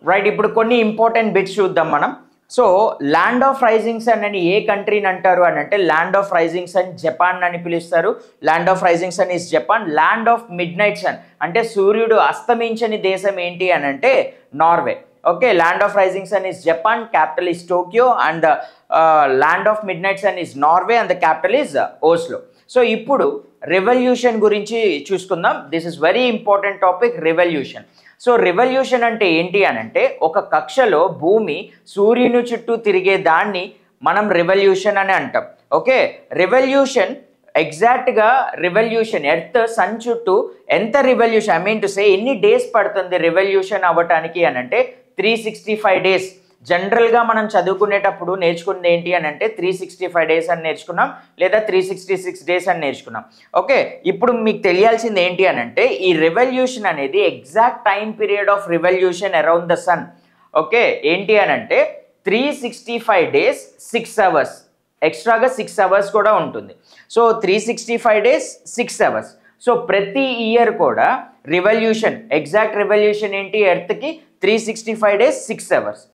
right ఇప్పుడు కొన్ని important bits చూద్దాం మనం so land of rising sun అని ఏ కంట్రీని అంటారు అని అంటే land of rising sun Japan అని పిలుస్తారు land of rising sun is Japan land of midnight sun అంటే సూర్యుడు అస్తమించని దేశం ఏంటి అని అంటే Norway okay land of rising sun is Japan capital is Tokyo and land of midnight sun is Norway and the capital is Oslo so ఇప్పుడు revolution గురించి చూసుకుందాం this is very important topic revolution so revolution అంటే ఏంటి అని అంటే ఒక కక్షలో భూమి సూర్యుని చుట్టూ తిరిగే దాన్ని మనం రెవల్యూషన్ అని అంటాం ఓకే రెవల్యూషన్ ఎగ్జాక్ట్గా రివల్యూషన్ ఎర్త్ సన్ చుట్టూ ఎంత revolution I mean to say ఎన్ని డేస్ పడుతుంది రెవల్యూషన్ అవ్వటానికి అని అంటే త్రీ సిక్స్టీ ఫైవ్ డేస్ జనరల్గా మనం చదువుకునేటప్పుడు నేర్చుకున్నది ఏంటి అని అంటే త్రీ సిక్స్టీ ఫైవ్ డేస్ అని నేర్చుకున్నాం లేదా త్రీ సిక్స్టీ సిక్స్ డేస్ అని నేర్చుకున్నాం ఓకే ఇప్పుడు మీకు తెలియాల్సింది ఏంటి అని అంటే ఈ రెవల్యూషన్ అనేది exact time period of revolution around the sun okay ఏంటి అని అంటే three sixty five days six hours ఎక్స్ట్రాగా సిక్స్ అవర్స్ కూడా ఉంటుంది so three sixty five days six hours so ప్రతి ఇయర్ కూడా రివల్యూషన్ ఎగ్జాక్ట్ రివల్యూషన్ ఏంటి ఎర్త్కి three sixty five days six hours